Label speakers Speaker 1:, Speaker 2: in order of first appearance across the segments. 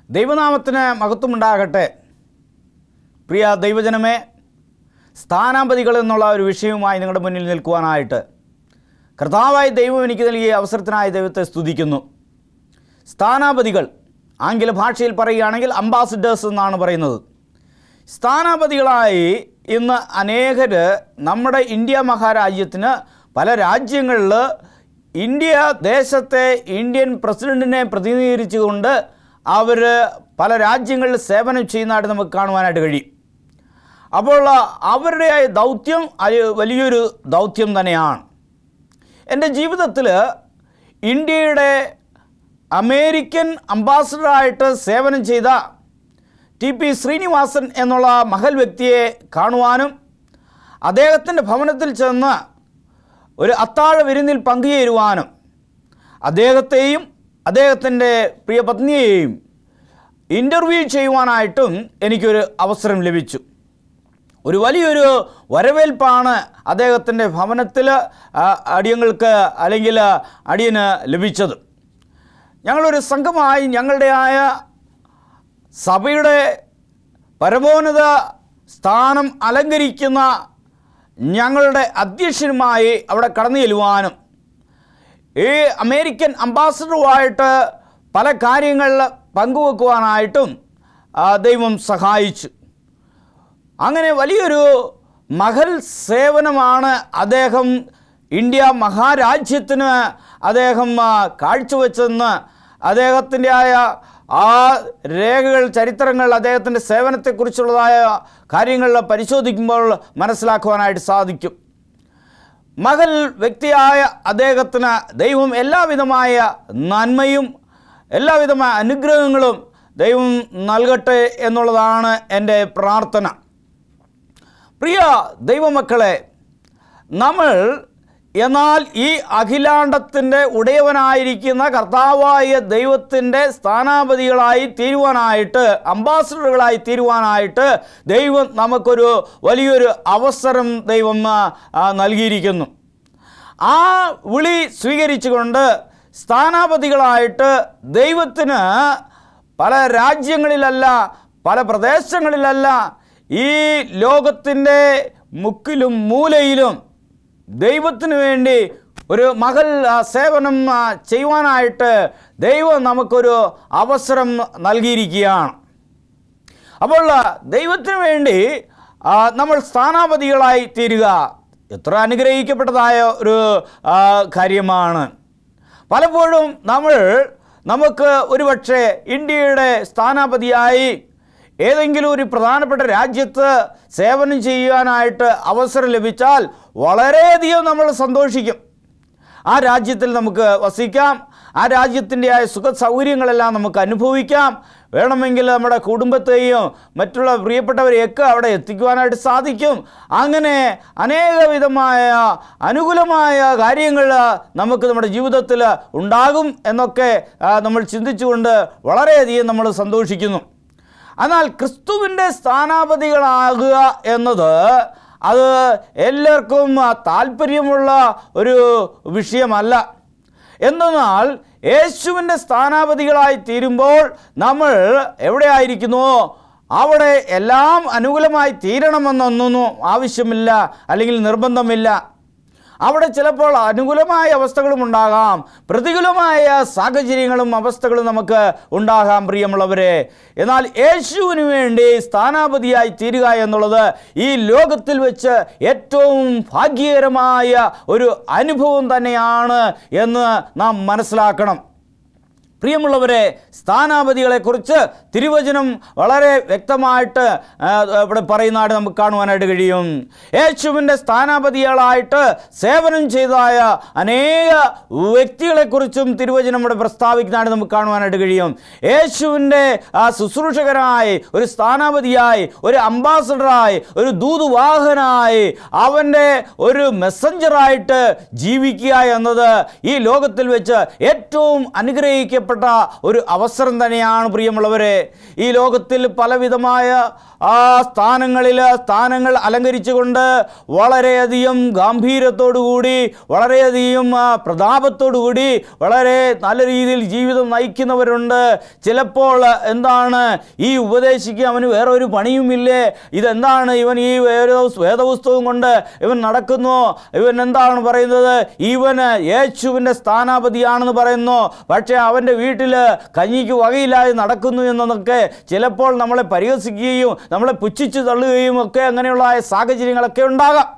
Speaker 1: ദൈവനാമത്തിന് മഹത്വമുണ്ടാകട്ടെ പ്രിയ ദൈവജനമേ സ്ഥാനാപതികൾ എന്നുള്ള ഒരു വിഷയവുമായി നിങ്ങളുടെ മുന്നിൽ നിൽക്കുവാനായിട്ട് കർത്താവായ ദൈവം എനിക്ക് നൽകിയ അവസരത്തിനായി ദൈവത്തെ സ്തുതിക്കുന്നു സ്ഥാനാപതികൾ ആംഗ്ല ഭാഷയിൽ പറയുകയാണെങ്കിൽ അംബാസിഡേഴ്സ് എന്നാണ് പറയുന്നത് സ്ഥാനാപതികളായി ഇന്ന് അനേകർ നമ്മുടെ ഇന്ത്യ മഹാരാജ്യത്തിന് പല രാജ്യങ്ങളിൽ ഇന്ത്യ ദേശത്തെ ഇന്ത്യൻ പ്രസിഡൻറ്റിനെ പ്രതിനിധീകരിച്ചുകൊണ്ട് അവർ പല രാജ്യങ്ങളിൽ സേവനം ചെയ്യുന്നതായിട്ട് നമുക്ക് കാണുവാനായിട്ട് കഴിയും അപ്പോൾ അവരുടെ ദൗത്യം അത് വലിയൊരു ദൗത്യം തന്നെയാണ് എൻ്റെ ജീവിതത്തിൽ ഇന്ത്യയുടെ അമേരിക്കൻ അംബാസഡറായിട്ട് സേവനം ചെയ്ത ടി പി ശ്രീനിവാസൻ എന്നുള്ള മഹൽ വ്യക്തിയെ കാണുവാനും അദ്ദേഹത്തിൻ്റെ ഭവനത്തിൽ ചെന്ന് ഒരു അത്താഴ വിരുന്നിൽ പങ്കുചേരുവാനും അദ്ദേഹത്തെയും അദ്ദേഹത്തിൻ്റെ പ്രിയ പത്നിയെയും ഇൻ്റർവ്യൂ ചെയ്യുവാനായിട്ടും എനിക്കൊരു അവസരം ലഭിച്ചു ഒരു വലിയൊരു വരവേൽപ്പാണ് അദ്ദേഹത്തിൻ്റെ ഭവനത്തിൽ ആ, അടിയങ്ങൾക്ക് അല്ലെങ്കിൽ അടിയന് ലഭിച്ചത് ഞങ്ങളൊരു സംഘമായി ഞങ്ങളുടെയായ സഭയുടെ പരമോന്നത സ്ഥാനം അലങ്കരിക്കുന്ന ഞങ്ങളുടെ അധ്യക്ഷനുമായി അവിടെ കടന്നു ചെല്ലുവാനും ഈ അമേരിക്കൻ അംബാസഡറുമായിട്ട് പല കാര്യങ്ങളിൽ പങ്കുവെക്കുവാനായിട്ടും ആ, ദൈവം സഹായിച്ചു അങ്ങനെ വലിയൊരു മഹൽ സേവനമാണ് അദ്ദേഹം ഇന്ത്യ മഹാരാജ്യത്തിന് അദ്ദേഹം ആ, കാഴ്ചവെച്ചെന്ന് അദ്ദേഹത്തിൻ്റെ ആയ ആ രേഖകൾ ചരിത്രങ്ങൾ അദ്ദേഹത്തിൻ്റെ സേവനത്തെക്കുറിച്ചുള്ളതായ കാര്യങ്ങൾ പരിശോധിക്കുമ്പോൾ മനസ്സിലാക്കുവാനായിട്ട് സാധിക്കും മകൾ വ്യക്തിയായ അദ്ദേഹത്തിന് ദൈവം എല്ലാവിധമായ നന്മയും എല്ലാവിധമായ അനുഗ്രഹങ്ങളും ദൈവം നൽകട്ടെ എന്നുള്ളതാണ് എൻ്റെ പ്രാർത്ഥന പ്രിയ ദൈവമക്കളെ നമ്മൾ എന്നാൽ ഈ അഖിലാണ്ടത്തിൻ്റെ ഉടയവനായിരിക്കുന്ന കർത്താവായ ദൈവത്തിൻ്റെ സ്ഥാനാപതികളായി തീരുവാനായിട്ട് അംബാസഡറുകളായി തീരുവാനായിട്ട് ദൈവം നമുക്കൊരു വലിയൊരു അവസരം ദൈവം ആ, നൽകിയിരിക്കുന്നു ആ വിളി സ്വീകരിച്ചുകൊണ്ട് സ്ഥാനാപതികളായിട്ട് ദൈവത്തിന് പല രാജ്യങ്ങളിലല്ല പല പ്രദേശങ്ങളിലല്ല ഈ ലോകത്തിൻ്റെ മുക്കിലും മൂലയിലും ദൈവത്തിന് വേണ്ടി ഒരു മകൾ ആ, സേവനം ആ, ചെയ്യുവാനായിട്ട് ദൈവം നമുക്കൊരു അവസരം നൽകിയിരിക്കുകയാണ് അപ്പോൾ ദൈവത്തിന് വേണ്ടി ആ, നമ്മൾ സ്ഥാനാപതികളായി തീരുക എത്ര അനുഗ്രഹിക്കപ്പെട്ടതായ ഒരു ആ, കാര്യമാണ് പലപ്പോഴും നമ്മൾ നമുക്ക് ഒരുപക്ഷെ ഇന്ത്യയുടെ സ്ഥാനാപതിയായി ഏതെങ്കിലും ഒരു പ്രധാനപ്പെട്ട രാജ്യത്ത് സേവനം ചെയ്യാനായിട്ട് അവസരം ലഭിച്ചാൽ വളരെയധികം നമ്മൾ സന്തോഷിക്കും ആ രാജ്യത്തിൽ നമുക്ക് വസിക്കാം ആ രാജ്യത്തിൻ്റെ ആ സുഖ സൗകര്യങ്ങളെല്ലാം നമുക്ക് അനുഭവിക്കാം വേണമെങ്കിൽ നമ്മുടെ കുടുംബത്തെയും മറ്റുള്ള പ്രിയപ്പെട്ടവരെയൊക്കെ അവിടെ എത്തിക്കുവാനായിട്ട് സാധിക്കും അങ്ങനെ അനേകവിധമായ അനുകൂലമായ കാര്യങ്ങൾ നമുക്ക് നമ്മുടെ ജീവിതത്തിൽ ഉണ്ടാകും എന്നൊക്കെ ആ, നമ്മൾ ചിന്തിച്ചുകൊണ്ട് വളരെയധികം നമ്മൾ സന്തോഷിക്കുന്നു എന്നാൽ ക്രിസ്തുവിൻ്റെ സ്ഥാനാപതികളാകുക എന്നത് അത് എല്ലാവർക്കും ആ, താല്പര്യമുള്ള ഒരു വിഷയമല്ല എന്തെന്നാൽ യേശുവിൻ്റെ സ്ഥാനാപതികളായി തീരുമ്പോൾ നമ്മൾ എവിടെയായിരിക്കുന്നു അവിടെ എല്ലാം അനുകൂലമായി തീരണമെന്നൊന്നും ആവശ്യമില്ല അല്ലെങ്കിൽ നിർബന്ധമില്ല അവിടെ ചിലപ്പോൾ അനുകൂലമായ അവസ്ഥകളും ഉണ്ടാകാം പ്രതികൂലമായ സാഹചര്യങ്ങളും അവസ്ഥകളും നമുക്ക് ഉണ്ടാകാം പ്രിയമുള്ളവരെ എന്നാൽ യേശുവിന് വേണ്ടി സ്ഥാനാപതിയായി തീരുക എന്നുള്ളത് ഈ ലോകത്തിൽ വെച്ച് ഏറ്റവും ഭാഗ്യകരമായ ഒരു അനുഭവം തന്നെയാണ് എന്ന് നാം മനസ്സിലാക്കണം പ്രിയമുള്ളവരെ സ്ഥാനാപതികളെക്കുറിച്ച് തിരുവചനം വളരെ വ്യക്തമായിട്ട് ആ, ഇവിടെ പറയുന്നതായിട്ട് നമുക്ക് കാണുവാനായിട്ട് കഴിയും യേശുവിൻ്റെ സ്ഥാനാപതികളായിട്ട് സേവനം ചെയ്തതായ അനേക വ്യക്തികളെക്കുറിച്ചും തിരുവചനം ഇവിടെ പ്രസ്താവിക്കുന്നതായിട്ട് നമുക്ക് കാണുവാനായിട്ട് കഴിയും യേശുവിൻ്റെ ആ ശുശ്രൂഷകനായി ഒരു സ്ഥാനാപതിയായി ഒരു അംബാസഡറായി ഒരു ദൂതുവാഹനായി അവൻ്റെ ഒരു മെസ്സഞ്ചറായിട്ട് ജീവിക്കുക എന്നത് ഈ ലോകത്തിൽ വെച്ച് ഏറ്റവും അനുഗ്രഹിക്കപ്പെട്ട അനുഗ്രഹിക്കപ്പെട്ട ഒരു അവസരം തന്നെയാണ് പ്രിയമുള്ളവരെ ഈ ലോകത്തിൽ പലവിധമായ ആ സ്ഥാനങ്ങളിൽ സ്ഥാനങ്ങൾ അലങ്കരിച്ചുകൊണ്ട് വളരെയധികം ഗാംഭീര്യത്തോടുകൂടി വളരെയധികം ആ, പ്രതാപത്തോടുകൂടി വളരെ നല്ല രീതിയിൽ ജീവിതം നയിക്കുന്നവരുണ്ട് ചിലപ്പോൾ എന്താണ് ഈ ഉപദേശിക്ക് അവന് വേറെ ഒരു പണിയുമില്ലേ ഇതെന്താണ് ഇവൻ ഈ വേദ- വേദപുസ്തകം കൊണ്ട് ഇവൻ നടക്കുന്നു ഇവൻ എന്താണ് പറയുന്നത് ഇവന് യേശുവിൻ്റെ സ്ഥാനാപതിയാണെന്ന് പറയുന്നു പക്ഷേ അവൻ്റെ വീട്ടിൽ കഞ്ഞിക്ക് വകയില്ലാതെ നടക്കുന്നു എന്നതൊക്കെ ചിലപ്പോൾ നമ്മളെ പരിഹസിക്കുകയും നമ്മളെ പുച്ഛിച്ചു തള്ളുകയും ഒക്കെ അങ്ങനെയുള്ള സാഹചര്യങ്ങളൊക്കെ ഉണ്ടാകാം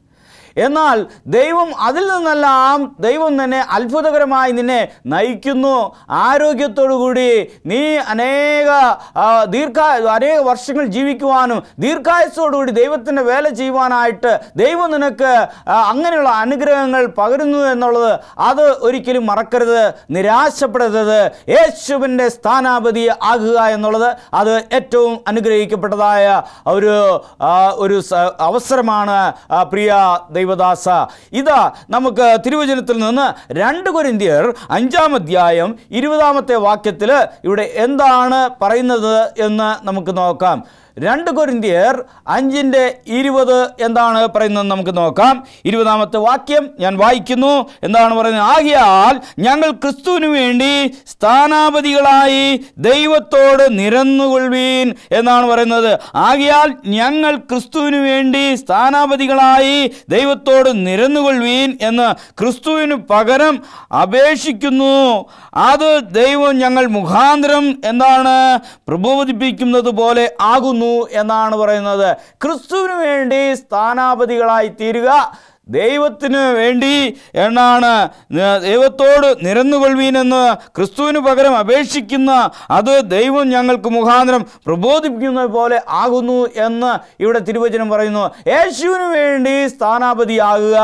Speaker 1: എന്നാൽ ദൈവം അതിൽ നിന്നെല്ലാം ദൈവം തന്നെ അത്ഭുതകരമായി നിന്നെ നയിക്കുന്നു ആരോഗ്യത്തോടുകൂടി നീ അനേക ആ, ദീർഘ അനേക വർഷങ്ങൾ ജീവിക്കുവാനും ദീർഘായുസോടുകൂടി ദൈവത്തിൻ്റെ വേല ചെയ്യുവാനായിട്ട് ദൈവം നിനക്ക് ആ, അങ്ങനെയുള്ള അനുഗ്രഹങ്ങൾ പകരുന്നു എന്നുള്ളത് അത് ഒരിക്കലും മറക്കരുത് നിരാശപ്പെടരുത് യേശുവിൻ്റെ സ്ഥാനാപതി ആകുക എന്നുള്ളത് അത് ഏറ്റവും അനുഗ്രഹിക്കപ്പെട്ടതായ ഒരു ആ, ഒരു സ- അവസരമാണ് ആ, പ്രിയ ദൈവദാസ ഇതാ നമുക്ക് തിരുവചനത്തിൽ നിന്ന് രണ്ട് കൊരിന്തിയർ അഞ്ചാം അധ്യായം ഇരുപതാമത്തെ വാക്യത്തിൽ ഇവിടെ എന്താണ് പറയുന്നത് എന്ന് നമുക്ക് നോക്കാം രണ്ട് കൊരിന്തിയർ അഞ്ചിൻ്റെ ഇരുപത് എന്താണ് പറയുന്നത് നമുക്ക് നോക്കാം ഇരുപതാമത്തെ വാക്യം ഞാൻ വായിക്കുന്നു എന്താണ് പറയുന്നത് ആകിയാൽ ഞങ്ങൾ ക്രിസ്തുവിന് വേണ്ടി സ്ഥാനാപതികളായി ദൈവത്തോട് നിരന്നുകൊള്ളുവീൻ എന്നാണ് പറയുന്നത് ആകിയാൽ ഞങ്ങൾ ക്രിസ്തുവിന് വേണ്ടി സ്ഥാനാപതികളായി ദൈവത്തോട് നിരന്നുകൊള്ളുവീൻ എന്ന് ക്രിസ്തുവിന് പകരം അപേക്ഷിക്കുന്നു അത് ദൈവം ഞങ്ങൾ മുഖാന്തരം എന്താണ് പ്രബോധിപ്പിക്കുന്നത് പോലെ ആകുന്നു എന്നാണ് പറയുന്നത് ക്രിസ്തുവിന് വേണ്ടി സ്ഥാനാപതികളായി തീരുക ദൈവത്തിന് വേണ്ടി എന്നാണ് ദൈവത്തോട് നിരന്നുകൊള്ളുവീനെന്ന് ക്രിസ്തുവിന് പകരം അപേക്ഷിക്കുന്ന അത് ദൈവം ഞങ്ങൾക്ക് മുഖാന്തരം പ്രബോധിപ്പിക്കുന്നത് പോലെ ആകുന്നു എന്ന് ഇവിടെ തിരുവചനം പറയുന്നു യേശുവിന് വേണ്ടി സ്ഥാനാപതിയാകുക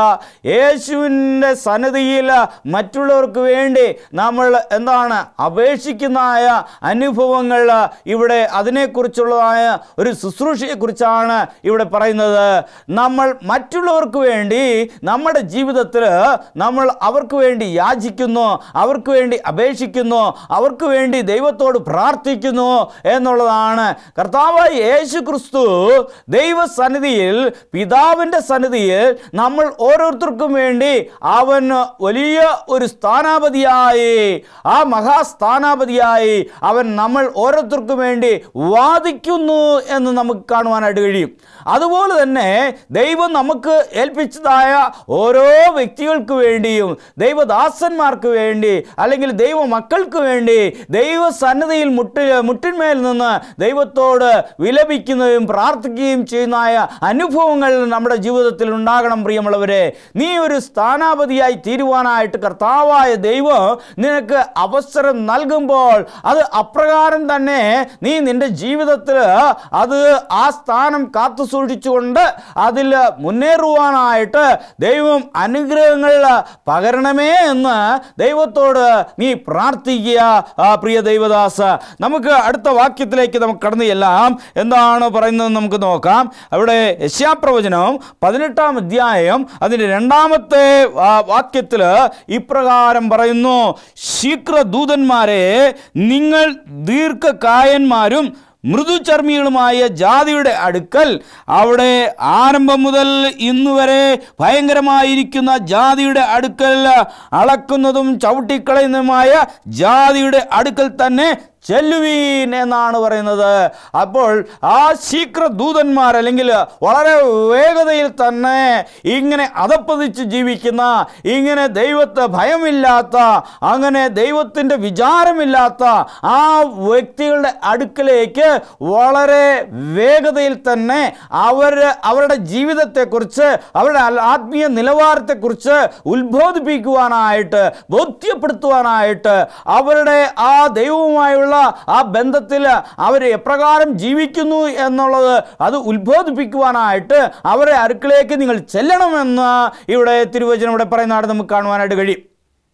Speaker 1: യേശുവിൻ്റെ സന്നദ്ധിയിൽ മറ്റുള്ളവർക്ക് വേണ്ടി നമ്മൾ എന്താണ് അപേക്ഷിക്കുന്നതായ അനുഭവങ്ങൾ ഇവിടെ അതിനെക്കുറിച്ചുള്ളതായ ഒരു ശുശ്രൂഷയെക്കുറിച്ചാണ് ഇവിടെ പറയുന്നത് നമ്മൾ മറ്റുള്ളവർക്ക് വേണ്ടി നമ്മുടെ ജീവിതത്തിൽ നമ്മൾ അവർക്ക് വേണ്ടി യാചിക്കുന്നു അവർക്ക് വേണ്ടി അപേക്ഷിക്കുന്നു അവർക്ക് വേണ്ടി ദൈവത്തോട് പ്രാർത്ഥിക്കുന്നു എന്നുള്ളതാണ് കർത്താവ് യേശു ക്രിസ്തു ദൈവസന്നിധിയിൽ പിതാവിൻ്റെ സന്നിധിയിൽ നമ്മൾ ഓരോരുത്തർക്കും വേണ്ടി അവൻ വലിയ ഒരു സ്ഥാനാപതിയായി ആ മഹാസ്ഥാനാപതിയായി അവൻ നമ്മൾ ഓരോരുത്തർക്കും വേണ്ടി വാദിക്കുന്നു എന്ന് നമുക്ക് കാണുവാനായിട്ട് കഴിയും അതുപോലെ തന്നെ ദൈവം നമുക്ക് ഏൽപ്പിച്ചതായ ഓരോ വ്യക്തികൾക്ക് വേണ്ടിയും ദൈവദാസന്മാർക്ക് വേണ്ടി അല്ലെങ്കിൽ ദൈവ മക്കൾക്ക് വേണ്ടി ദൈവസന്നദ്ധിയിൽ മുട്ടി മുട്ടിന്മേൽ നിന്ന് ദൈവത്തോട് വിലപിക്കുന്നതും പ്രാർത്ഥിക്കുകയും ചെയ്യുന്നതായ അനുഭവങ്ങൾ നമ്മുടെ ജീവിതത്തിൽ ഉണ്ടാകണം പ്രിയമുള്ളവരെ നീ ഒരു സ്ഥാനാപതിയായി തീരുവാനായിട്ട് കർത്താവായ ദൈവം നിനക്ക് അവസരം നൽകുമ്പോൾ അത് അപ്രകാരം തന്നെ നീ നിന്റെ ജീവിതത്തിൽ അത് ആ സ്ഥാനം കാത്തു സൂക്ഷിച്ചുകൊണ്ട് അതിൽ മുന്നേറുവാനായിട്ട് ദൈവം അനുഗ്രഹങ്ങൾ പകരണമേ എന്ന് ദൈവത്തോട് നീ പ്രാർത്ഥിക്കുക ആ പ്രിയ ദൈവദാസ നമുക്ക് അടുത്ത വാക്യത്തിലേക്ക് നമുക്ക് കടന്നു ചെല്ലാം എന്താണ് പറയുന്നത് നമുക്ക് നോക്കാം അവിടെ യശാപ്രവചനം പതിനെട്ടാം അധ്യായം അതിൻ്റെ രണ്ടാമത്തെ വാക്യത്തിൽ ഇപ്രകാരം പറയുന്നു ശീഘ്രദൂതന്മാരെ നിങ്ങൾ ദീർഘകായന്മാരും മൃദുചർമ്മികളുമായ ജാതിയുടെ അടുക്കൽ അവിടെ ആരംഭം മുതൽ ഇന്നുവരെ ഭയങ്കരമായിരിക്കുന്ന ജാതിയുടെ അടുക്കൽ അളക്കുന്നതും ചവിട്ടിക്കളയുന്നതുമായ ജാതിയുടെ അടുക്കൽ തന്നെ ചെല്ലുവീൻ എന്നാണ് പറയുന്നത് അപ്പോൾ ആ ശീഘ്ര ദൂതന്മാർ അല്ലെങ്കിൽ വളരെ വേഗതയിൽ തന്നെ ഇങ്ങനെ അതപ്പതിച്ച് ജീവിക്കുന്ന ഇങ്ങനെ ദൈവത്തെ ഭയമില്ലാത്ത അങ്ങനെ ദൈവത്തിൻ്റെ വിചാരമില്ലാത്ത ആ വ്യക്തികളുടെ അടുക്കലേക്ക് വളരെ വേഗതയിൽ തന്നെ അവർ അവരുടെ ജീവിതത്തെക്കുറിച്ച് അവരുടെ ആത്മീയ നിലവാരത്തെക്കുറിച്ച് ഉത്ബോധിപ്പിക്കുവാനായിട്ട് ബോധ്യപ്പെടുത്തുവാനായിട്ട് അവരുടെ ആ ദൈവവുമായുള്ള ആ ബന്ധത്തിൽ അവർ എപ്രകാരം ജീവിക്കുന്നു എന്നുള്ളത് അത് ഉത്ബോധിപ്പിക്കുവാനായിട്ട് അവരെ അടുക്കളേക്ക് നിങ്ങൾ ചെല്ലണമെന്ന് ഇവിടെ തിരുവചനം ഇവിടെ പറയുന്നതായിട്ട് നമുക്ക് കാണുവാനായിട്ട് കഴിയും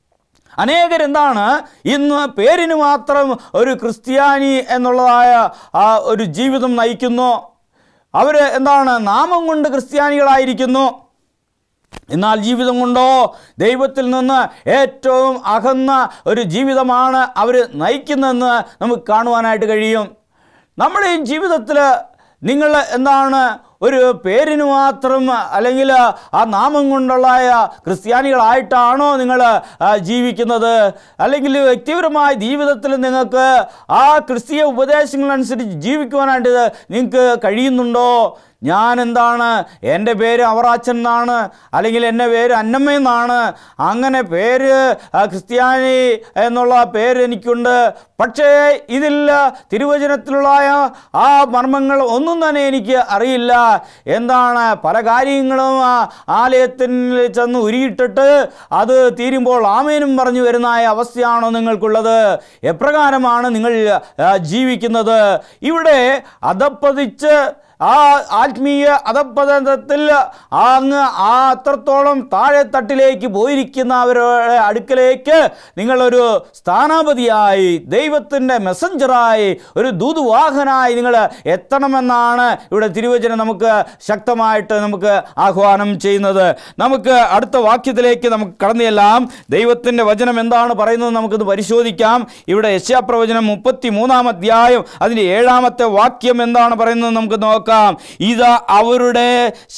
Speaker 1: അനേകരെന്താണ് ഇന്ന് പേരിന് മാത്രം ഒരു ക്രിസ്ത്യാനി എന്നുള്ളതായ ആ ഒരു ജീവിതം നയിക്കുന്നു അവർ എന്താണ് നാമം കൊണ്ട് ക്രിസ്ത്യാനികളായിരിക്കുന്നു എന്നാൽ ജീവിതം കൊണ്ടോ ദൈവത്തിൽ നിന്ന് ഏറ്റവും അകന്ന ഒരു ജീവിതമാണ് അവർ നയിക്കുന്നതെന്ന് നമുക്ക് കാണുവാനായിട്ട് കഴിയും നമ്മുടെ ഈ ജീവിതത്തിൽ നിങ്ങൾ എന്താണ് ഒരു പേരിന് മാത്രം അല്ലെങ്കിൽ ആ നാമം കൊണ്ടുള്ള ക്രിസ്ത്യാനികളായിട്ടാണോ നിങ്ങൾ ജീവിക്കുന്നത് അല്ലെങ്കിൽ വ്യക്തിപരമായ ജീവിതത്തിൽ നിങ്ങൾക്ക് ആ ക്രിസ്തീയ ഉപദേശങ്ങളനുസരിച്ച് ജീവിക്കുവാനായിട്ട് നിങ്ങൾക്ക് കഴിയുന്നുണ്ടോ ഞാൻ എന്താണ് എൻ്റെ പേര് അവറാച്ചൻ എന്നാണ് അല്ലെങ്കിൽ എൻ്റെ പേര് അന്നമ്മ എന്നാണ് അങ്ങനെ പേര് ആ, ക്രിസ്ത്യാനി എന്നുള്ള പേര് എനിക്കുണ്ട് പക്ഷേ ഇതിൽ തിരുവചനത്തിലുള്ള ആ മർമ്മങ്ങൾ ഒന്നും തന്നെ എനിക്ക് അറിയില്ല എന്താണ് പല കാര്യങ്ങളും ആ ആലയത്തിൽ ചെന്ന് ഉരുയിട്ടിട്ട് അത് തീരുമ്പോൾ ആമേനും പറഞ്ഞു വരുന്ന ആ അവസ്ഥയാണോ നിങ്ങൾക്കുള്ളത് എപ്രകാരമാണ് നിങ്ങൾ ആ, ജീവിക്കുന്നത് ഇവിടെ അധപ്പതിച്ച് ആ ആത്മീയ അധപ്പതത്തിൽ അങ്ങ് ആ അത്രത്തോളം താഴെ തട്ടിലേക്ക് പോയിരിക്കുന്നവരുടെ അടുക്കലേക്ക് നിങ്ങളൊരു സ്ഥാനാപതിയായി ദൈവത്തിൻ്റെ മെസ്സഞ്ചറായി ഒരു ദൂതുവാഹനായി നിങ്ങൾ എത്തണമെന്നാണ് ഇവിടെ തിരുവചനം നമുക്ക് ശക്തമായിട്ട് നമുക്ക് ആഹ്വാനം ചെയ്യുന്നത് നമുക്ക് അടുത്ത വാക്യത്തിലേക്ക് നമുക്ക് കടന്നു ചെല്ലാം ദൈവത്തിൻ്റെ വചനം എന്താണ് പറയുന്നത് നമുക്കിത് പരിശോധിക്കാം ഇവിടെ യശാപ്രവചനം മുപ്പത്തി മൂന്നാം അധ്യായം അതിൻ്റെ ഏഴാമത്തെ വാക്യം എന്താണ് പറയുന്നത് നമുക്ക് നോക്കാം ഇതാ അവരുടെ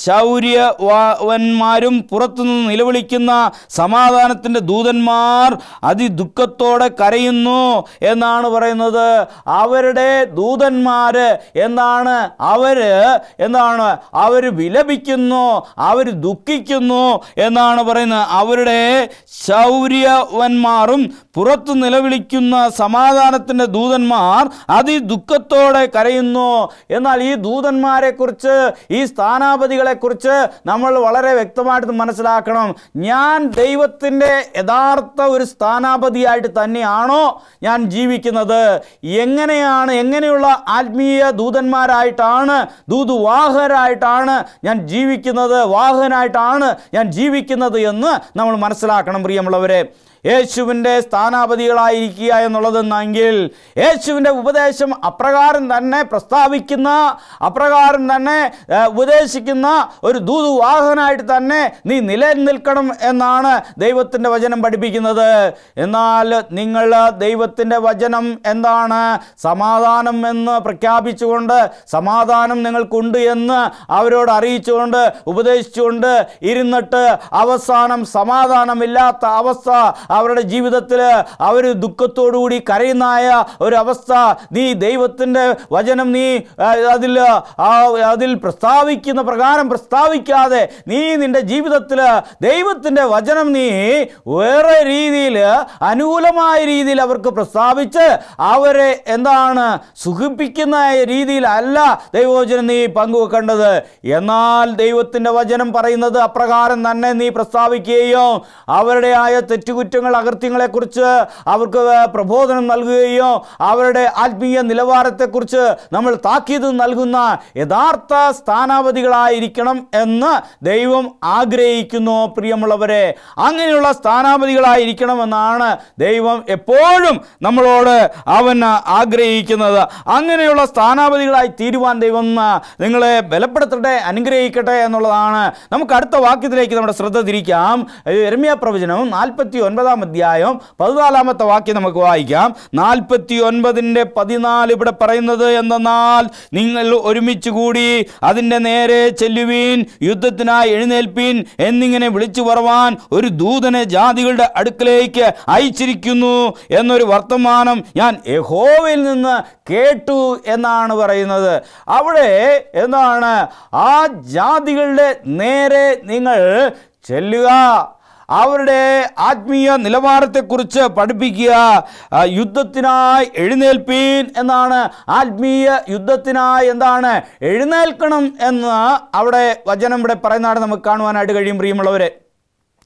Speaker 1: ശൗര്യവന്മാരും പുറത്തുനിന്ന് നിലവിളിക്കുന്ന സമാധാനത്തിൻ്റെ ദൂതന്മാർ അതിദുഃഖത്തോടെ കരയുന്നു എന്നാണ് പറയുന്നത് അവരുടെ ദൂതന്മാര് എന്താണ് അവര് എന്താണ് അവർ വിലപിക്കുന്നു അവർ ദുഃഖിക്കുന്നു എന്നാണ് പറയുന്നത് അവരുടെ ശൗര്യവന്മാരും പുറത്തു നിലവിളിക്കുന്ന സമാധാനത്തിൻ്റെ ദൂതന്മാർ അതിദുഃഖത്തോടെ കരയുന്നു എന്നാൽ ഈ ദൂതന്മാരെ കുറിച്ച് ഈ സ്ഥാനാപതികളെ കുറിച്ച് നമ്മൾ വളരെ വ്യക്തമായിട്ട് മനസ്സിലാക്കണം ഞാൻ ദൈവത്തിൻ്റെ യഥാർത്ഥ ഒരു സ്ഥാനാപതിയായിട്ട് തന്നെയാണോ ഞാൻ ജീവിക്കുന്നത് എങ്ങനെയാണ് എങ്ങനെയുള്ള ആത്മീയ ദൂതന്മാരായിട്ടാണ് ദൂതുവാഹരായിട്ടാണ് ഞാൻ ജീവിക്കുന്നത് വാഹനായിട്ടാണ് ഞാൻ ജീവിക്കുന്നത് എന്ന് നമ്മൾ മനസ്സിലാക്കണം പ്രിയമുള്ളവരെ യേശുവിൻ്റെ സ്ഥാനാപതികളായിരിക്കുക എന്നുള്ളതെന്നെങ്കിൽ യേശുവിൻ്റെ ഉപദേശം അപ്രകാരം തന്നെ പ്രസ്താവിക്കുന്ന അപ്രകാരം തന്നെ ഏ, ഉപദേശിക്കുന്ന ഒരു ദൂതുവാഹനായിട്ട് തന്നെ നീ നിലനിൽക്കണം എന്നാണ് ദൈവത്തിൻ്റെ വചനം പഠിപ്പിക്കുന്നത് എന്നാൽ നിങ്ങൾ ദൈവത്തിൻ്റെ വചനം എന്താണ് സമാധാനം എന്ന് പ്രഖ്യാപിച്ചുകൊണ്ട് സമാധാനം നിങ്ങൾക്കുണ്ട് എന്ന് അവരോട് അറിയിച്ചുകൊണ്ട് ഉപദേശിച്ചുകൊണ്ട് ഇരുന്നിട്ട് അവസാനം സമാധാനമില്ലാത്ത അവസ്ഥ അവരുടെ ജീവിതത്തിൽ അവർ ദുഃഖത്തോടുകൂടി കരയുന്നായ ഒരു അവസ്ഥ നീ ദൈവത്തിൻ്റെ വചനം നീ ആ, അതിൽ ആ, അതിൽ പ്രസ്താവിക്കുന്ന പ്രകാരം പ്രസ്താവിക്കാതെ നീ നിന്റെ ജീവിതത്തിൽ ദൈവത്തിൻ്റെ വചനം നീ വേറെ രീതിയിൽ അനുകൂലമായ രീതിയിൽ അവർക്ക് പ്രസ്താവിച്ച് അവരെ എന്താണ് സുഖിപ്പിക്കുന്ന രീതിയിലല്ല ദൈവവചനം നീ പങ്കുവെക്കേണ്ടത് എന്നാൽ ദൈവത്തിൻ്റെ വചനം പറയുന്നത് അപ്രകാരം തന്നെ നീ പ്രസ്താവിക്കുകയോ അവരുടെ ആയ തെറ്റുകുറ്റങ്ങൾ അകൃത്യങ്ങളെക്കുറിച്ച് അവർക്ക് പ്രബോധനം നൽകുകയോ അവരുടെ ആത്മീയ നിലവാരത്തെക്കുറിച്ച് നമ്മൾ താക്കീത് നൽകുന്ന യഥാർത്ഥ സ്ഥാനാപതികളായിരിക്കണം എന്ന് ദൈവം ആഗ്രഹിക്കുന്നു പ്രിയമുള്ളവരെ അങ്ങനെയുള്ള സ്ഥാനാപതികളായിരിക്കണമെന്നാണ് ദൈവം എപ്പോഴും നമ്മളോട് അവൻ ആഗ്രഹിക്കുന്നത് അങ്ങനെയുള്ള സ്ഥാനാപതികളായി തീരുവാൻ ദൈവം നിങ്ങളെ ബലപ്പെടുത്തട്ടെ അനുഗ്രഹിക്കട്ടെ എന്നുള്ളതാണ് നമുക്ക് അടുത്ത വാക്യത്തിലേക്ക് നമ്മുടെ ശ്രദ്ധ തിരിക്കാം എരമ്യ പ്രവചനം നാൽപ്പത്തി ഒൻപതാം അധ്യായം പതിനാലാമത്തെ വാക്യം നമുക്ക് വായിക്കാം നാൽപ്പത്തി ഒൻപതിൻ്റെ പതിനാല് ഇവിടെ പറയുന്നത് എന്തെന്നാൽ നിങ്ങൾ ഒരുമിച്ച് കൂടി അതിൻ്റെ നേരെ ചെല്ലുവീൻ യുദ്ധത്തിനായി എഴുന്നേൽപ്പീൻ എന്നിങ്ങനെ വിളിച്ചു പറവാൻ ഒരു ദൂതനെ ജാതികളുടെ അടുക്കലേക്ക് അയച്ചിരിക്കുന്നു എന്നൊരു വർത്തമാനം ഞാൻ യഹോവയിൽ നിന്ന് കേട്ടു എന്നാണ് പറയുന്നത് അവിടെ എന്താണ് ആ ജാതികളുടെ നേരെ നിങ്ങൾ ചെല്ലുക അവരുടെ ആത്മീയ നിലവാരത്തെക്കുറിച്ച് പഠിപ്പിക്കുക ആ, യുദ്ധത്തിനായി എഴുന്നേൽപ്പീൻ എന്നാണ് ആത്മീയ യുദ്ധത്തിനായി എന്താണ് എഴുന്നേൽക്കണം എന്ന് അവിടെ വചനം ഇവിടെ പറയുന്നതാണ് നമുക്ക് കാണുവാനായിട്ട് കഴിയും പ്രിയമുള്ളവരെ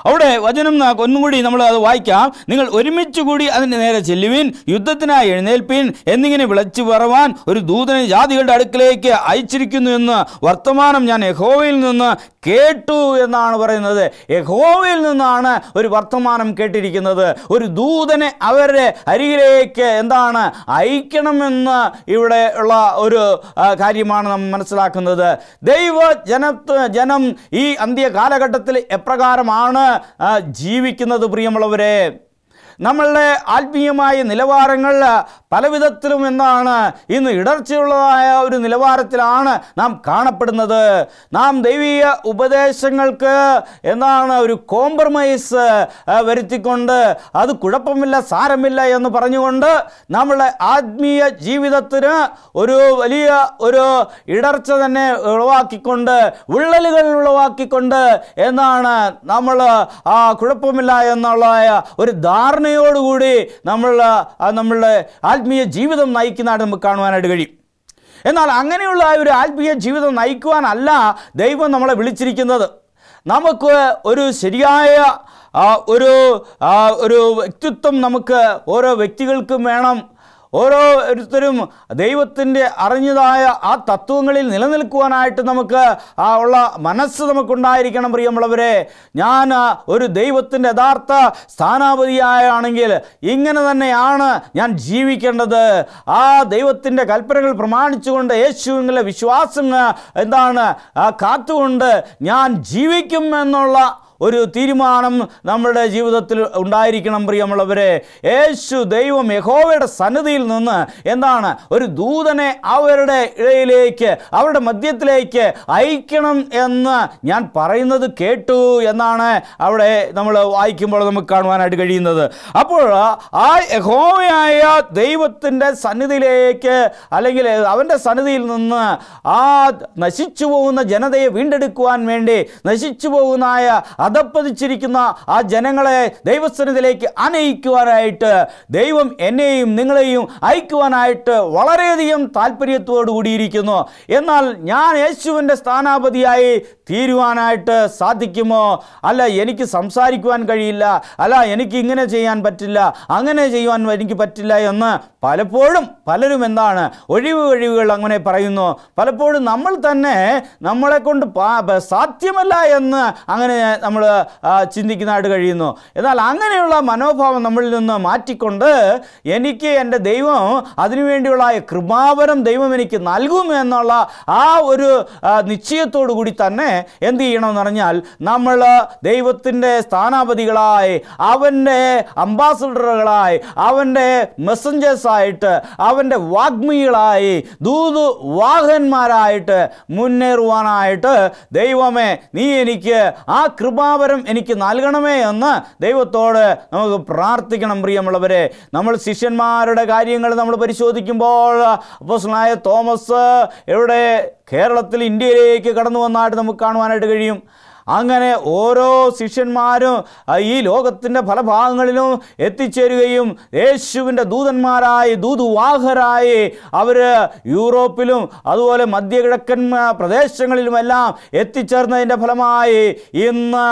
Speaker 1: അവിടെ വചനം ന- ഒന്നുകൂടി നമ്മൾ അത് വായിക്കാം നിങ്ങൾ ഒരുമിച്ച് കൂടി അതിന് നേരെ ചെല്ലുവിൻ യുദ്ധത്തിനായി എഴുന്നേൽപ്പിൻ എന്നിങ്ങനെ വിളച്ചു പറവാൻ ഒരു ദൂതനെ ജാതികളുടെ അടുക്കിലേക്ക് അയച്ചിരിക്കുന്നു എന്ന് വർത്തമാനം ഞാൻ യഹോവയിൽ നിന്ന് കേട്ടു എന്നാണ് പറയുന്നത് യഹോവയിൽ നിന്നാണ് ഒരു വർത്തമാനം കേട്ടിരിക്കുന്നത് ഒരു ദൂതനെ അവരുടെ അരികിലേക്ക് എന്താണ് അയക്കണമെന്ന് ഇവിടെ ഉള്ള ഒരു ആ, കാര്യമാണ് നാം മനസ്സിലാക്കുന്നത് ദൈവ ജനത്ത് ജനം ഈ അന്ത്യ കാലഘട്ടത്തിൽ എപ്രകാരമാണ് ആ, ജീവിക്കുന്നത് പ്രിയമുള്ളവരെ നമ്മളുടെ ആത്മീയമായ നിലവാരങ്ങൾ പല വിധത്തിലും എന്താണ് ഇന്ന് ഇടർച്ചയുള്ളതായ ഒരു നിലവാരത്തിലാണ് നാം കാണപ്പെടുന്നത് നാം ദൈവീയ ഉപദേശങ്ങൾക്ക് എന്താണ് ഒരു കോംപ്രമൈസ് ആ, വരുത്തിക്കൊണ്ട് അത് കുഴപ്പമില്ല സാരമില്ല എന്ന് പറഞ്ഞുകൊണ്ട് നമ്മളുടെ ആത്മീയ ജീവിതത്തിന് ഒരു വലിയ ഒരു ഇടർച്ച തന്നെ ഉളവാക്കിക്കൊണ്ട് വിള്ളലുകൾ ഉളവാക്കിക്കൊണ്ട് എന്നാണ് നമ്മൾ ആ കുഴപ്പമില്ല എന്നുള്ള ഒരു ധാരണയോടുകൂടി നമ്മൾ ആ നമ്മളുടെ ആത്മീയ ജീവിതം നയിക്കുന്നതായിട്ട് നമുക്ക് കാണുവാനായിട്ട് കഴിയും എന്നാൽ അങ്ങനെയുള്ള ആ ഒരു ആത്മീയ ജീവിതം നയിക്കുവാനല്ല ദൈവം നമ്മളെ വിളിച്ചിരിക്കുന്നത് നമുക്ക് ഒരു ശരിയായ ആ, ഒരു ആ, ഒരു വ്യക്തിത്വം നമുക്ക് ഓരോ വ്യക്തികൾക്കും വേണം ഓരോരുത്തരും ദൈവത്തിൻ്റെ അറിഞ്ഞതായ ആ തത്വങ്ങളിൽ നിലനിൽക്കുവാനായിട്ട് നമുക്ക് ആ ഉള്ള മനസ്സ് നമുക്കുണ്ടായിരിക്കണം പ്രിയമുള്ളവരെ ഞാൻ ആ, ഒരു ദൈവത്തിൻ്റെ യഥാർത്ഥ സ്ഥാനാപതിയായാണെങ്കിൽ ഇങ്ങനെ തന്നെയാണ് ഞാൻ ജീവിക്കേണ്ടത് ആ ദൈവത്തിൻ്റെ കൽപ്പനകൾ പ്രമാണിച്ചുകൊണ്ട് യേശുവിലെ വിശ്വാസം ആ, എന്താണ് ആ, കാത്തുകൊണ്ട് ഞാൻ ജീവിക്കും എന്നുള്ള ഒരു തീരുമാനം നമ്മുടെ ജീവിതത്തിൽ ഉണ്ടായിരിക്കണം പ്രിയമുള്ളവരെ യേശു ദൈവം യഹോവയുടെ സന്നിധിയിൽ നിന്ന് എന്താണ് ഒരു ദൂതനെ അവരുടെ ഇടയിലേക്ക് അവരുടെ മധ്യത്തിലേക്ക് അയക്കണം എന്ന് ഞാൻ പറയുന്നത് കേട്ടു എന്നാണ് അവിടെ നമ്മൾ വായിക്കുമ്പോൾ നമുക്ക് കാണുവാനായിട്ട് കഴിയുന്നത് അപ്പോൾ ആ യഹോവയായ ദൈവത്തിൻ്റെ സന്നിധിയിലേക്ക് അല്ലെങ്കിൽ അവൻ്റെ സന്നിധിയിൽ നിന്ന് ആ നശിച്ചു പോകുന്ന ജനതയെ വീണ്ടെടുക്കുവാൻ വേണ്ടി നശിച്ചു പോകുന്നായ അധപ്പതിച്ചിരിക്കുന്ന ആ ജനങ്ങളെ ദൈവസന്നിധിയിലേക്ക് അനയിക്കുവാനായിട്ട് ദൈവം എന്നെയും നിങ്ങളെയും അയക്കുവാനായിട്ട് വളരെയധികം താല്പര്യത്തോടു കൂടിയിരിക്കുന്നു എന്നാൽ ഞാൻ യേശുവിൻ്റെ സ്ഥാനാപതിയായി തീരുവാനായിട്ട് സാധിക്കുമോ അല്ല എനിക്ക് സംസാരിക്കുവാൻ കഴിയില്ല അല്ല എനിക്ക് ഇങ്ങനെ ചെയ്യാൻ പറ്റില്ല അങ്ങനെ ചെയ്യുവാൻ എനിക്ക് പറ്റില്ല എന്ന് പലപ്പോഴും പലരും എന്താണ് ഒഴിവ് കഴിവുകൾ അങ്ങനെ പറയുന്നു പലപ്പോഴും നമ്മൾ തന്നെ നമ്മളെ കൊണ്ട് പാ- ബ- സാധ്യമല്ല എന്ന് അങ്ങനെ നമ്മൾ ചിന്തിക്കുന്നതായിട്ട് കഴിയുന്നു എന്നാൽ അങ്ങനെയുള്ള മനോഭാവം നമ്മളിൽ നിന്ന് മാറ്റിക്കൊണ്ട് എനിക്ക് എൻ്റെ ദൈവം അതിനുവേണ്ടിയുള്ള ആ കൃപാവരം ദൈവം എനിക്ക് നൽകും എന്നുള്ള ആ ഒരു ആ, നിശ്ചയത്തോടു കൂടി തന്നെ എന്ത് ചെയ്യണമെന്ന് പറഞ്ഞാൽ നമ്മൾ ദൈവത്തിൻ്റെ സ്ഥാനാപതികളായി അവൻ്റെ അംബാസഡറുകളായി അവൻ്റെ മെസ്സഞ്ചേഴ്സായിട്ട് അവൻ്റെ വാഗ്മികളായി ദൂതു വാഹന്മാരായിട്ട് മുന്നേറുവാനായിട്ട് ദൈവമേ നീ എനിക്ക് ആ കൃപാവരം എനിക്ക് നൽകണമേ എന്ന് ദൈവത്തോട് നമുക്ക് പ്രാർത്ഥിക്കണം പ്രിയമുള്ളവരെ നമ്മൾ ശിഷ്യന്മാരുടെ കാര്യങ്ങൾ നമ്മൾ പരിശോധിക്കുമ്പോൾ അപ്പോസ്തലനായ തോമസ് എവിടെ കേരളത്തിൽ ഇന്ത്യയിലേക്ക് കടന്നു വന്നതായിട്ട് നമുക്ക് കാണുവാനായിട്ട് കഴിയും അങ്ങനെ ഓരോ ശിഷ്യന്മാരും ആ, ഈ ലോകത്തിൻ്റെ പല ഭാഗങ്ങളിലും എത്തിച്ചേരുകയും യേശുവിൻ്റെ ദൂതന്മാരായി ദൂതുവാഹരായി അവർ യൂറോപ്പിലും അതുപോലെ മധ്യകിഴക്കൻ ആ, പ്രദേശങ്ങളിലുമെല്ലാം എത്തിച്ചേർന്നതിൻ്റെ ഫലമായി ഇന്ന്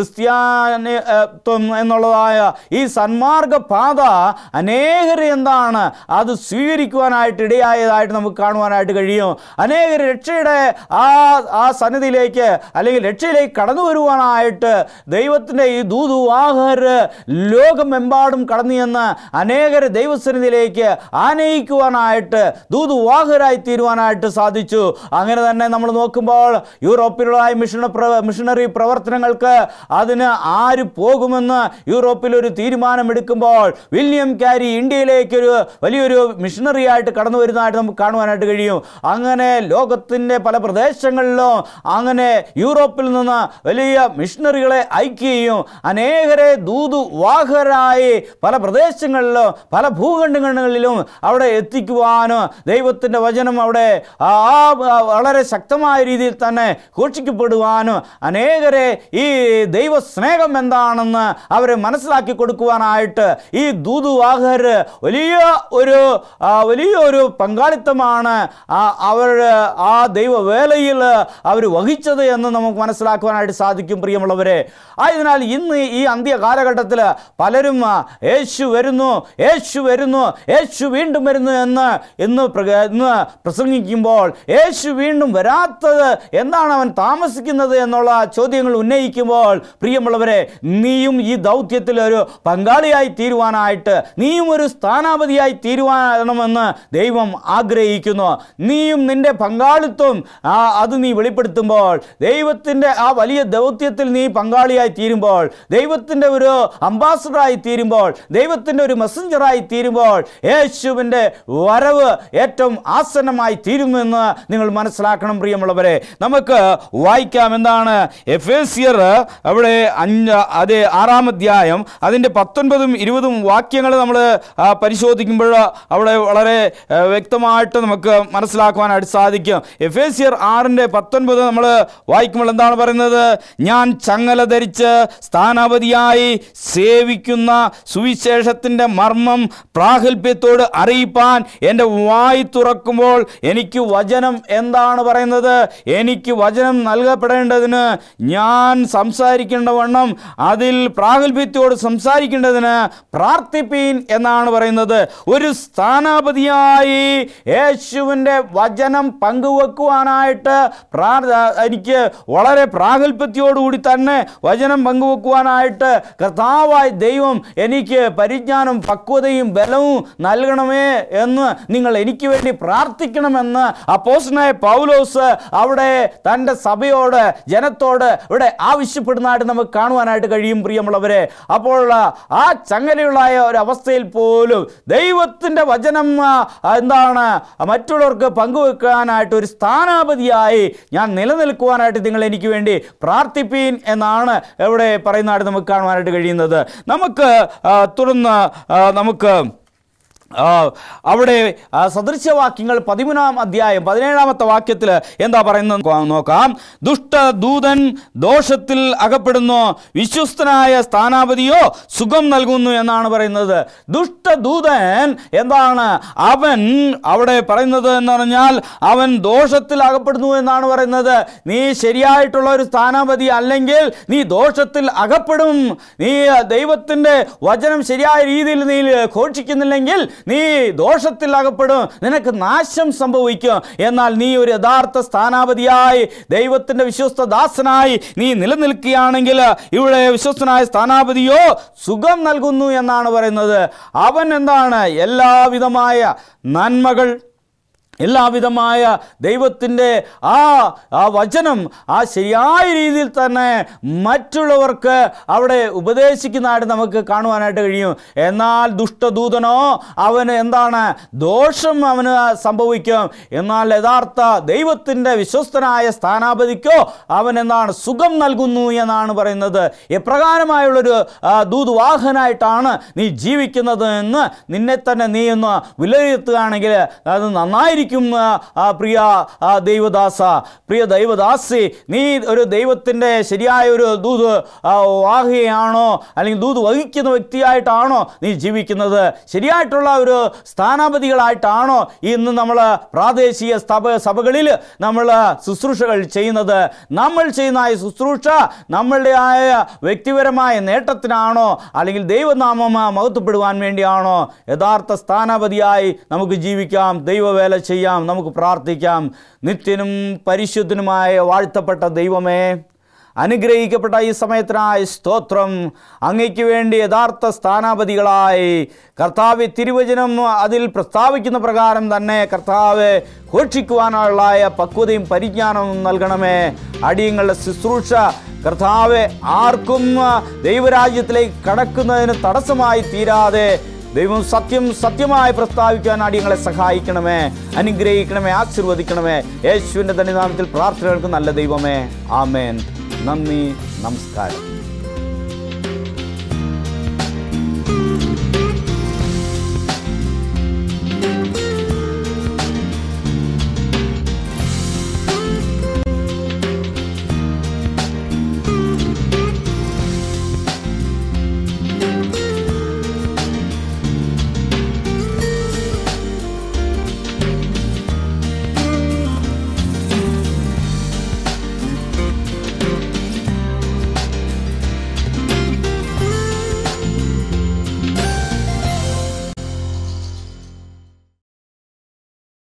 Speaker 1: ക്രിസ്ത്യാനിത്വം എന്നുള്ളതായ ഈ സന്മാർഗ പാത അനേകർ എന്താണ് അത് സ്വീകരിക്കുവാനായിട്ട് ഇടയായതായിട്ട് നമുക്ക് കാണുവാനായിട്ട് കഴിയും അനേകർ രക്ഷയുടെ ആ ആ സന്നിധിയിലേക്ക് അല്ലെങ്കിൽ രക്ഷയിലേക്ക് കടന്നു വരുവാനായിട്ട് ദൈവത്തിൻ്റെ ഈ ദൂതുവാഹർ ലോകമെമ്പാടും കടന്നു ചെന്ന് അനേകരെ ദൈവസന്നിധിയിലേക്ക് ആനയിക്കുവാനായിട്ട് ദൂതുവാഹരായി തീരുവാനായിട്ട് സാധിച്ചു അങ്ങനെ തന്നെ നമ്മൾ നോക്കുമ്പോൾ യൂറോപ്പിലുള്ള മിഷണ പ്ര- മിഷണറി പ്രവർത്തനങ്ങൾക്ക് അതിന് ആര് പോകുമെന്ന് യൂറോപ്പിൽ ഒരു തീരുമാനമെടുക്കുമ്പോൾ വില്യം ക്യാരി ഇന്ത്യയിലേക്ക് ഒരു വലിയൊരു മിഷണറി ആയിട്ട് കടന്നു വരുന്നതായിട്ട് നമുക്ക് കാണുവാനായിട്ട് കഴിയും അങ്ങനെ ലോകത്തിൻ്റെ പല പ്രദേശങ്ങളിലും അങ്ങനെ യൂറോപ്പിൽ നിന്ന് വലിയ മിഷണറികളെ അയക്കുകയും അനേകരെ ദൂതുവാഹരായി പല പ്രദേശങ്ങളിലും പല ഭൂഖണ്ഡങ്ങളിലും അവിടെ എത്തിക്കുവാനും ദൈവത്തിൻ്റെ വചനം അവിടെ ആ ആ വളരെ ശക്തമായ രീതിയിൽ തന്നെ ഘോഷിക്കപ്പെടുവാനും അനേകരെ ഈ ദൈവസ്നേഹം എന്താണെന്ന് അവരെ മനസ്സിലാക്കി കൊടുക്കുവാനായിട്ട് ഈ ദൂതുവാഹർ വലിയ ഒരു ആ, വലിയ ഒരു പങ്കാളിത്തമാണ് ആ അവർ ആ ദൈവവേലയിൽ അവർ വഹിച്ചത് എന്ന് നമുക്ക് മനസ്സിലാക്കുവാനായിട്ട് മനസ്സിലാക്കുവാനായിട്ട് സാധിക്കും പ്രിയമുള്ളവരെ ആയതിനാൽ ഇന്ന് ഈ അന്ത്യ കാലഘട്ടത്തിൽ പലരും ആ, യേശു വരുന്നു യേശു വരുന്നു യേശു വീണ്ടും വരുന്നു എന്ന് ഇന്ന് പ്രക- ഇന്ന് പ്രസംഗിക്കുമ്പോൾ യേശു വീണ്ടും വരാത്തത് എന്താണ് അവൻ താമസിക്കുന്നത് എന്നുള്ള ചോദ്യങ്ങൾ ഉന്നയിക്കുമ്പോൾ പ്രിയമുള്ളവരെ നീയും ഈ ദൗത്യത്തിൽ ഒരു പങ്കാളിയായി തീരുവാനായിട്ട് നീയും ഒരു സ്ഥാനാപതിയായി തീരുവാണമെന്ന് ദൈവം ആഗ്രഹിക്കുന്നു നീയും നിന്റെ പങ്കാളിത്വം ആ, അത് നീ വെളിപ്പെടുത്തുമ്പോൾ ദൈവത്തിൻ്റെ ആ വലിയ ദൗത്യത്തിൽ നീ പങ്കാളിയായി തീരുമ്പോൾ ദൈവത്തിൻ്റെ ഒരു അംബാസഡറായി തീരുമ്പോൾ ദൈവത്തിൻ്റെ ഒരു മെസ്സഞ്ചറായി തീരുമ്പോൾ യേശുവിൻ്റെ വരവ് ഏറ്റവും ആസന്നമായി തീരുമെന്ന് നിങ്ങൾ മനസ്സിലാക്കണം പ്രിയമുള്ളവരെ നമുക്ക് വായിക്കാം എന്താണ് എഫേസിയർ അവിടെ അഞ്ച് അതേ ആറാം അധ്യായം അതിൻ്റെ പത്തൊൻപതും ഇരുപതും വാക്യങ്ങൾ നമ്മൾ പരിശോധിക്കുമ്പോൾ അവിടെ വളരെ ആ, വ്യക്തമായിട്ട് നമുക്ക് മനസ്സിലാക്കുവാനായിട്ട് സാധിക്കും എഫേസിയർ ആറിൻ്റെ പത്തൊൻപത് നമ്മൾ വായിക്കുമ്പോൾ എന്താണ് പറയുന്നത് ഞാൻ ചങ്ങല ധരിച്ച് സ്ഥാനാപതിയായി സേവിക്കുന്ന സുവിശേഷത്തിൻ്റെ മർമ്മം പ്രാഗൽഭ്യത്തോട് അറിയിപ്പാൻ എൻ്റെ വായി തുറക്കുമ്പോൾ എനിക്ക് വചനം എന്താണ് പറയുന്നത് എനിക്ക് വചനം നൽകപ്പെടേണ്ടതിന് ഞാൻ സംസാരിക്കേണ്ട വണ്ണം അതിൽ പ്രാഗൽഭ്യത്തോട് സംസാരിക്കേണ്ടതിന് പ്രാർത്ഥിപ്പീൻ എന്നാണ് പറയുന്നത് ഒരു സ്ഥാനാപതിയായി യേശുവിൻ്റെ വചനം പങ്കുവെക്കുവാനായിട്ട് പ്രാർ- എനിക്ക് വളരെ പ്രാഗൽഭ്യത്തോടുകൂടി തന്നെ വചനം പങ്കുവെക്കുവാനായിട്ട് കർത്താവായ ദൈവം എനിക്ക് പരിജ്ഞാനം പക്വതയും ബലവും നൽകണമേ എന്ന് നിങ്ങൾ എനിക്ക് വേണ്ടി പ്രാർത്ഥിക്കണമെന്ന് അപ്പോസ്തലനായ പൗലോസ് അവിടെ തൻ്റെ സഭയോട് ജനത്തോട് ഇവിടെ ആവശ്യപ്പെടുന്നതായിട്ട് നമുക്ക് കാണുവാനായിട്ട് കഴിയും പ്രിയമുള്ളവരെ അപ്പോൾ ആ ചങ്ങലയുള്ളായ ഒരു അവസ്ഥയിൽ പോലും ദൈവത്തിൻ്റെ വചനം ആ, എന്താണ് മറ്റുള്ളവർക്ക് പങ്കുവെക്കാനായിട്ട് ഒരു സ്ഥാനാപതിയായി ഞാൻ നിലനിൽക്കുവാനായിട്ട് നിങ്ങൾ എനിക്ക് വേണ്ടി പ്രാർത്ഥിപ്പീൻ എന്നാണ് ഇവിടെ പറയുന്നതായിട്ട് നമുക്ക് കാണുവാനായിട്ട് കഴിയുന്നത് നമുക്ക് ആ, തുടർന്ന് ആ, നമുക്ക് ആ, അവിടെ ആ, സദൃശവാക്യങ്ങൾ പതിമൂന്നാം അധ്യായം പതിനേഴാമത്തെ വാക്യത്തിൽ എന്താ പറയുന്നത് നോ- നോക്കാം ദുഷ്ടദൂതൻ ദോഷത്തിൽ അകപ്പെടുന്നു വിശ്വസ്തനായ സ്ഥാനാപതിയോ സുഖം നൽകുന്നു എന്നാണ് പറയുന്നത് ദുഷ്ടദൂതൻ എന്താണ് അവൻ അവിടെ പറയുന്നത് എന്ന് പറഞ്ഞാൽ അവൻ ദോഷത്തിൽ അകപ്പെടുന്നു എന്നാണ് പറയുന്നത് നീ ശരിയായിട്ടുള്ള ഒരു സ്ഥാനാപതി അല്ലെങ്കിൽ നീ ദോഷത്തിൽ അകപ്പെടും നീ ദൈവത്തിൻ്റെ വചനം ശരിയായ രീതിയിൽ നീ ഘോഷിക്കുന്നില്ലെങ്കിൽ നീ ദോഷത്തിൽ അകപ്പെടും നിനക്ക് നാശം സംഭവിക്കും എന്നാൽ നീ ഒരു യഥാർത്ഥ സ്ഥാനാപതിയായി ദൈവത്തിൻ്റെ വിശ്വസ്ത ദാസനായി നീ നിലനിൽക്കുകയാണെങ്കിൽ ഇവിടെ വിശ്വസ്തനായ സ്ഥാനാപതിയോ സുഖം നൽകുന്നു എന്നാണ് പറയുന്നത് അവൻ എന്താണ് എല്ലാവിധമായ നന്മകൾ എല്ലാവിധമായ ദൈവത്തിൻ്റെ ആ ആ വചനം ആ ശരിയായ രീതിയിൽ തന്നെ മറ്റുള്ളവർക്ക് അവിടെ ഉപദേശിക്കുന്നതായിട്ട് നമുക്ക് കാണുവാനായിട്ട് കഴിയും എന്നാൽ ദുഷ്ടദൂതനോ അവന് എന്താണ് ദോഷം അവന് സംഭവിക്കും എന്നാൽ യഥാർത്ഥ ദൈവത്തിൻ്റെ വിശ്വസ്തനായ സ്ഥാനാപതിക്കോ അവൻ എന്താണ് സുഖം നൽകുന്നു എന്നാണ് പറയുന്നത് എപ്രകാരമായുള്ളൊരു ആ, ദൂതുവാഹനായിട്ടാണ് നീ ജീവിക്കുന്നത് എന്ന് നിന്നെ തന്നെ നീ ഒന്ന് വിലയിരുത്തുകയാണെങ്കിൽ അത് നന്നായിരിക്കും ആ, ആ, പ്രിയ ആ, ദൈവദാസ പ്രിയ ദൈവദാസി നീ ഒരു ദൈവത്തിൻ്റെ ശരിയായ ഒരു ദൂത് ആ, വാഹുകയാണോ അല്ലെങ്കിൽ ദൂത് വഹിക്കുന്ന വ്യക്തിയായിട്ടാണോ നീ ജീവിക്കുന്നത് ശരിയായിട്ടുള്ള ഒരു സ്ഥാനാപതികളായിട്ടാണോ ഇന്ന് നമ്മൾ പ്രാദേശിക സഭ സഭകളിൽ നമ്മൾ ശുശ്രൂഷകൾ ചെയ്യുന്നത് നമ്മൾ ചെയ്യുന്ന ഈ ശുശ്രൂഷ നമ്മളുടെ ആയ വ്യക്തിപരമായ നേട്ടത്തിനാണോ അല്ലെങ്കിൽ ദൈവനാമം മഹത്വപ്പെടുവാൻ വേണ്ടിയാണോ യഥാർത്ഥ സ്ഥാനാപതിയായി നമുക്ക് ജീവിക്കാം ദൈവവേല ചെയ്യാം നമുക്ക് പ്രാർത്ഥിക്കാം നിത്യനും പരിശുദ്ധനുമായ വാഴ്ത്തപ്പെട്ട ദൈവമേ അനുഗ്രഹിക്കപ്പെട്ട ഈ സമയത്തിനായി സ്തോത്രം അങ്ങയ്ക്ക് വേണ്ടി യഥാർത്ഥ സ്ഥാനാപതികളായി കർത്താവ് തിരുവചനം അതിൽ പ്രസ്താവിക്കുന്ന പ്രകാരം തന്നെ കർത്താവ് ഘോഷിക്കുവാനുള്ള പക്വതയും പരിജ്ഞാനവും നൽകണമേ അടിയങ്ങളുടെ ശുശ്രൂഷ കർത്താവ് ആർക്കും ദൈവരാജ്യത്തിലേക്ക് കടക്കുന്നതിന് തടസ്സമായി തീരാതെ ദൈവം സത്യം സത്യമായി പ്രസ്താവിക്കാൻ അടിയങ്ങളെ സഹായിക്കണമേ അനുഗ്രഹിക്കണമേ ആശീർവദിക്കണമേ യേശുവിൻ്റെ തന്നെ നാമത്തിൽ പ്രാർത്ഥനകൾക്ക് നല്ല ദൈവമേ ആമേൻ നന്ദി നമസ്കാരം